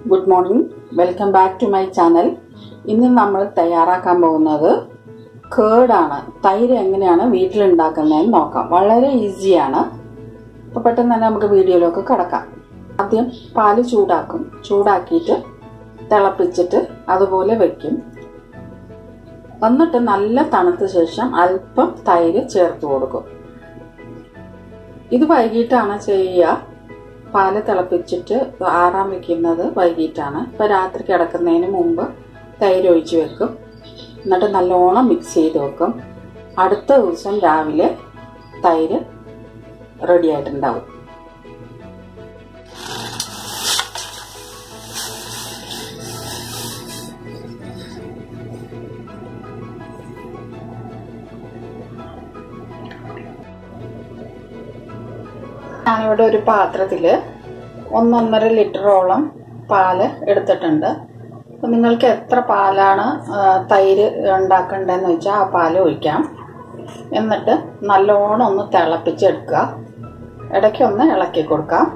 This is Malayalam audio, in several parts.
good morning welcome back to my channel ഇന്ന് നമ്മൾ തയ്യാറാക്കാൻ പോകുന്നത് കേടാണ് തൈര് എങ്ങനെയാണ് വീട്ടിലുണ്ടാക്കുന്നതെന്ന് നോക്കാം വളരെ ഈസിയാണ് അപ്പോൾ പെട്ടെന്ന് തന്നെ നമുക്ക് വീഡിയോയിലേക്ക് കിടക്കാം ആദ്യം പാല് ചൂടാക്കും ചൂടാക്കിയിട്ട് തിളപ്പിച്ചിട്ട് അതുപോലെ വെക്കും എന്നിട്ട് നല്ല തണുത്ത ശേഷം അല്പം തൈര് ചേർത്ത് കൊടുക്കും ഇത് വൈകിട്ടാണ് ചെയ്യുക പാല് തിളപ്പിച്ചിട്ട് ആറാൻ വെക്കുന്നത് വൈകിട്ടാണ് ഇപ്പം രാത്രി കിടക്കുന്നതിന് മുമ്പ് തൈര് ഒഴിച്ച് വെക്കും എന്നിട്ട് നല്ലോണം മിക്സ് ചെയ്ത് വെക്കും അടുത്ത ദിവസം രാവിലെ തൈര് റെഡി ആയിട്ടുണ്ടാവും ഞാനിവിടെ ഒരു പാത്രത്തിൽ ഒന്നൊന്നര ലിറ്ററോളം പാല് എടുത്തിട്ടുണ്ട് അപ്പം നിങ്ങൾക്ക് എത്ര പാലാണ് തൈര് ഉണ്ടാക്കേണ്ടതെന്ന് വെച്ചാൽ ആ പാല് ഒഴിക്കാം എന്നിട്ട് നല്ലോണം ഒന്ന് തിളപ്പിച്ചെടുക്കുക ഇടയ്ക്ക് ഒന്ന് ഇളക്കി കൊടുക്കാം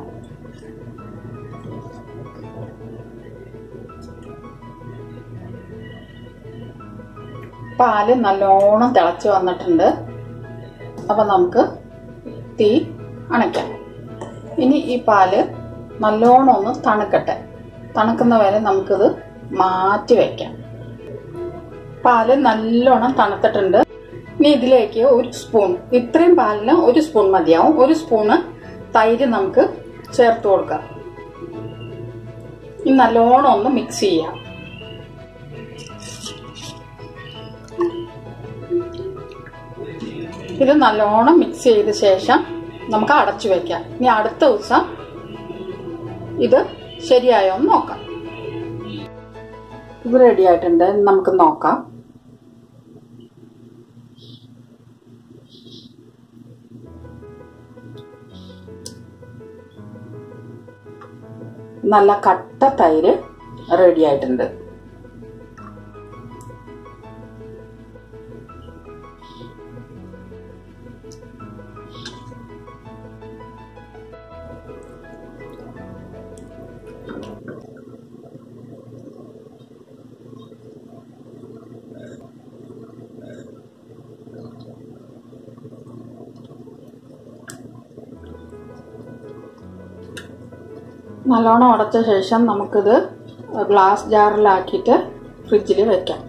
പാല് നല്ലോണം തിളച്ച് വന്നിട്ടുണ്ട് അപ്പം നമുക്ക് തീ അണയ്ക്കാം ഇനി ഈ പാല് നല്ലോണം ഒന്ന് തണുക്കട്ടെ തണുക്കുന്ന വരെ നമുക്കിത് മാറ്റി വയ്ക്കാം പാല് നല്ലോണം തണുത്തിട്ടുണ്ട് ഇനി ഇതിലേക്ക് ഒരു സ്പൂൺ ഇത്രയും പാലിന് ഒരു സ്പൂൺ മതിയാവും ഒരു സ്പൂണ് തൈര് നമുക്ക് ചേർത്ത് കൊടുക്കാം ഇനി നല്ലോണം ഒന്ന് മിക്സ് ചെയ്യാം ഇത് നല്ലോണം മിക്സ് ചെയ്ത ശേഷം നമുക്ക് അടച്ചു വെക്കാം ഇനി അടുത്ത ദിവസം ഇത് ശരിയായോ എന്ന് നോക്കാം ഇത് റെഡി ആയിട്ടുണ്ട് നമുക്ക് നോക്കാം നല്ല കട്ട തൈര് റെഡി ആയിട്ടുണ്ട് നല്ലോണം ഉടച്ച ശേഷം നമുക്കിത് ഗ്ലാസ് ജാറിലാക്കിയിട്ട് ഫ്രിഡ്ജിൽ വെക്കാം